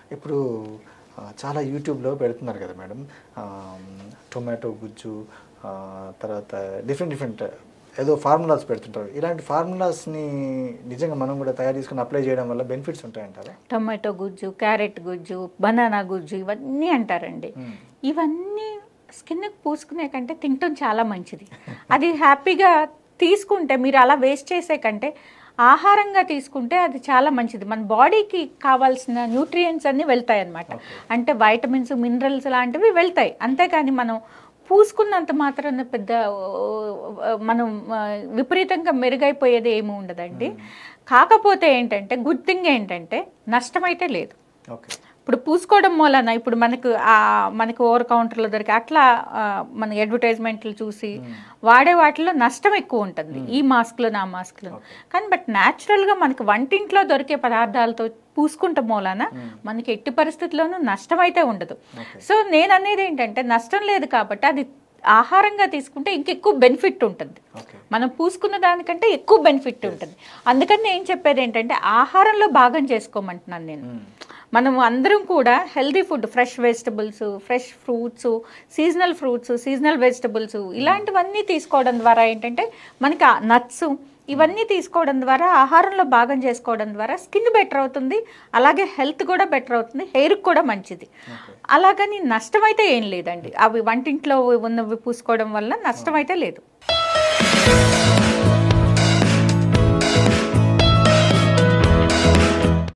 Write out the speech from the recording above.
ఇప్పుడు ఆ, చాలా యూట్యూబ్లో పెడుతున్నారు కదా మేడం ఆ, టొమాటో గుజ్జు ఆ, తర్వాత డిఫరెంట్ డిఫరెంట్ ఏదో ఫార్ములాస్ పెడుతుంటారు ఇలాంటి ఫార్ములాస్ని నిజంగా మనం కూడా తయారు చేసుకుని అప్లై చేయడం వల్ల బెనిఫిట్స్ ఉంటాయంటారా టొమాటో గుజ్జు క్యారెట్ గుజ్జు బనానా గుజ్జు ఇవన్నీ అంటారండి మ్మ్. ఇవన్నీ స్కిన్కి పూసుకునే కంటే తినటం చాలా మంచిది అది హ్యాపీగా తీసుకుంటే మీరు అలా వేస్ట్ చేసే కంటే ఆహారంగా తీసుకుంటే అది చాలా మంచిది మన బాడీకి కావాల్సిన న్యూట్రియంట్స్ అన్నీ వెళ్తాయి అన్నమాట అంటే వైటమిన్స్ మినరల్స్ లాంటివి వెళ్తాయి అంతేకాని మనం పూసుకున్నంత మాత్రాన పెద్ద ఓ, మనం ఆ, విపరీతంగా మెరుగైపోయేది ఏమి ఉండదండి కాకపోతే ఏంటంటే గుడ్ థింగ్ ఏంటంటే నష్టమైతే లేదు ఓకే ఇప్పుడు పూసుకోవడం మూలన ఇప్పుడు మనకు ఆ మనకు ఓవర్ కౌంటర్లో దొరికి అట్లా ఆ, మన అడ్వర్టైజ్మెంట్లు చూసి వాడే వాటిలో నష్టం ఎక్కువ ఉంటుంది ఈ మాస్క్లు నా మాస్క్లు కానీ బట్ న్యాచురల్గా మనకు వంటింట్లో దొరికే పదార్థాలతో పూసుకుంట మూలాన మనకి ఎట్టి పరిస్థితుల్లోనూ నష్టం అయితే ఉండదు సో నేను అనేది ఏంటంటే నష్టం లేదు కాబట్టి అది ఆహారంగా తీసుకుంటే ఇంకెక్కువ బెనిఫిట్ ఉంటుంది ఓకే మనం పూసుకున్న దానికంటే ఎక్కువ బెనిఫిట్ ఉంటుంది అందుకని నేను చెప్పేది ఏంటంటే ఆహారంలో భాగం చేసుకోమంటున్నాను నేను మనం అందరం కూడా healthy food fresh vegetables fresh fruits seasonal fruits seasonal vegetables ఇలాంటివన్నీ తీసుకోవడం ద్వారా ఏంటంటే మనకి నట్స్ ఇవన్నీ తీసుకోవడం ద్వారా ఆహారంలో భాగం చేసుకోవడం ద్వారా స్కిన్ బెటర్ అవుతుంది అలాగే హెల్త్ కూడా బెటర్ అవుతుంది హెయిర్కి కూడా మంచిది అలాగని నష్టం అయితే ఏం లేదండి అవి వంటింట్లో ఉన్నవి పూసుకోవడం వల్ల నష్టం అయితే లేదు